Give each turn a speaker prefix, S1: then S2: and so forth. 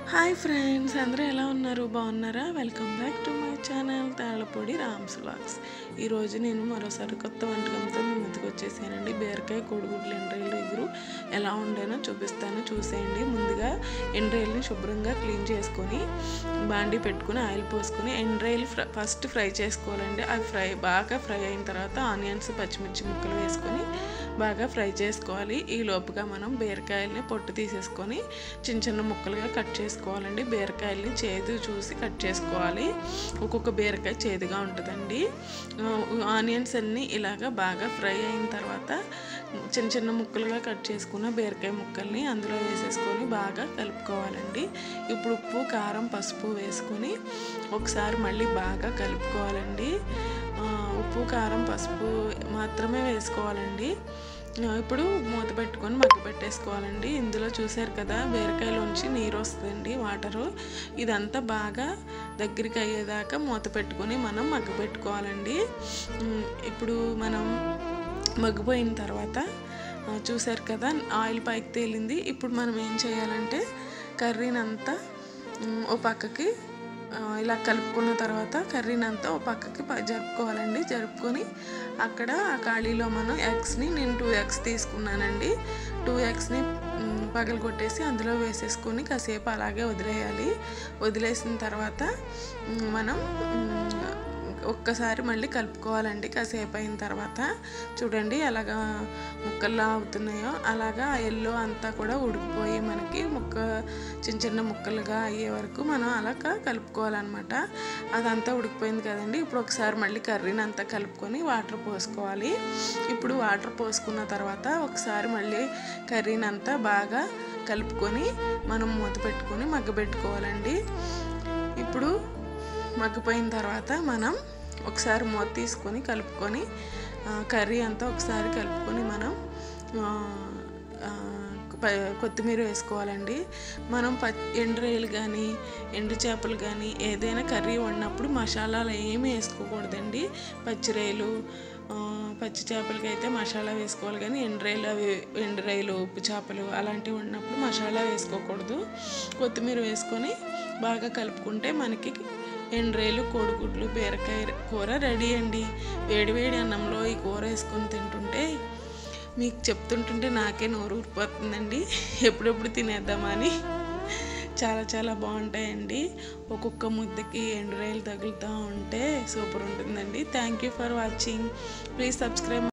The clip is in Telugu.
S1: హాయ్ ఫ్రెండ్స్ అందరూ ఎలా ఉన్నారు బాగున్నారా welcome back to my channel Thallapodi Rams vlogs ఈరోజు నేను మరోసారి కొత్త వంటకంతో మీ ముందుకు వచ్చేసానండి బీరకాయ కోడిగుడ్లు ఎండ్రాయిలు ఎగురు ఎలా ఉండేనో చూపిస్తాను చూసేయండి ముందుగా ఎండ్రాయిల్ని శుభ్రంగా క్లీన్ చేసుకొని బాండి పెట్టుకుని ఆయిల్ పోసుకొని ఎండ్రాయిల్ ఫ్రై ఫస్ట్ ఫ్రై చేసుకోవాలండి అవి ఫ్రై బాగా ఫ్రై అయిన తర్వాత ఆనియన్స్ పచ్చిమిర్చి ముక్కలు వేసుకొని బాగా ఫ్రై చేసుకోవాలి ఈ లోపుగా మనం బీరకాయల్ని పొట్టు తీసేసుకొని చిన్న చిన్న ముక్కలుగా కట్ చేసుకోవాలండి బీరకాయల్ని చేదు చూసి కట్ చేసుకోవాలి ఒక్కొక్క బీరకాయ చేదుగా ఉంటుందండి ఆనియన్స్ అన్నీ ఇలాగ బాగా ఫ్రై అయిన తర్వాత చిన్న చిన్న ముక్కలుగా కట్ చేసుకున్న బీరకాయ ముక్కల్ని అందులో వేసేసుకొని బాగా కలుపుకోవాలండి ఇప్పుడు ఉప్పు కారం పసుపు వేసుకొని ఒకసారి మళ్ళీ బాగా కలుపుకోవాలండి ఆ, ఉప్పు కారం పసుపు మాత్రమే వేసుకోవాలండి ఆ, ఇప్పుడు మూత పెట్టుకొని మగ్గ పెట్టేసుకోవాలండి ఇందులో చూసారు కదా బీరకాయలోంచి నీరు వస్తుందండి వాటరు ఇదంతా బాగా దగ్గరికి అయ్యేదాకా మూత పెట్టుకొని మనం మగ్గ పెట్టుకోవాలండి ఉమ్, ఇప్పుడు మనం మగ్గిపోయిన తర్వాత ఆ, చూసారు కదా ఆయిల్ పైకి తేలింది ఇప్పుడు మనం ఏం చేయాలంటే కర్రీని అంతా ఉమ్, ఓ పక్కకి ఆ, ఇలా కలుపుకున్న తర్వాత కర్రీని అంతా ఓ పక్కకి ప- జరుపుకోవాలండి జరుపుకొని అక్కడ ఆ ఖాళీలో మనం ఎగ్స్ని నేను టూ ఎగ్స్ తీసుకున్నానండి టూ ఎగ్స్ని పగలు కొట్టేసి అందులో వేసేసుకొని కాసేపు అలాగే వదిలేయాలి వదిలేసిన తర్వాత ఉమ్, మనం ఉమ్, ఒక్కసారి మళ్ళీ కలుపుకోవాలండి కాసేపు అయిన తర్వాత చూడండి ఎలాగా ముక్కల్లా అవుతున్నాయో అలాగా ఆ ఎల్లో అంతా కూడా ఉడికిపోయి మనకి ముక్క చిన్న చిన్న ముక్కలుగా అయ్యే వరకు మనం అలా క- కలుపుకోవాలన్నమాట అదంతా ఉడికిపోయింది కదండి ఇప్పుడు ఒకసారి మళ్ళీ కర్రీని అంతా కలుపుకొని వాటర్ పోసుకోవాలి ఇప్పుడు వాటర్ పోసుకున్న తర్వాత ఒకసారి మళ్ళీ కర్రీని అంతా బాగా కలుపుకొని మనం మూత పెట్టుకొని మగ్గబెట్టుకోవాలండి ఇప్పుడు మగ్గిపోయిన తర్వాత మనం ఒకసారి మూత తీసుకొని కలుపుకొని ఆ, కర్రీ అంతా ఒకసారి కలుపుకొని మనం ఆ, ఆ, ప- కొత్తిమీర వేసుకోవాలండి మనం ప ఎండు రొయ్యలు కానీ ఎండు చేపలు కానీ ఏదైనా కర్రీ వండినప్పుడు మసాలాలు ఏమీ వేసుకోకూడదండి పచ్చి రొయ్యలు ఆ, పచ్చి చేపలకి అయితే మసాలా వేసుకోవాలి కానీ ఎండు రొయ్యలు అవి ఎండు రొయ్యలు ఉప్పు చేపలు అలాంటివి వండినప్పుడు మసాలా వేసుకోకూడదు కొత్తిమీర వేసుకొని బాగా కలుపుకుంటే మనకి ఎండ్రేలు కోడిగుడ్లు బీరకాయ కూర రెడీ అండి వేడివేడి అన్నంలో ఈ కూర వేసుకొని తింటుంటే మీకు చెప్తుంటుంటే నాకే నోరు ఊరిపోతుందండి ఎప్పుడెప్పుడు తినేద్దామని చాలా చాలా బాగుంటాయండి ఒక్కొక్క ముద్దకి ఎండు రైలు తగులుతూ ఉంటే సూపర్ ఉంటుందండి thank you for watching please subscribe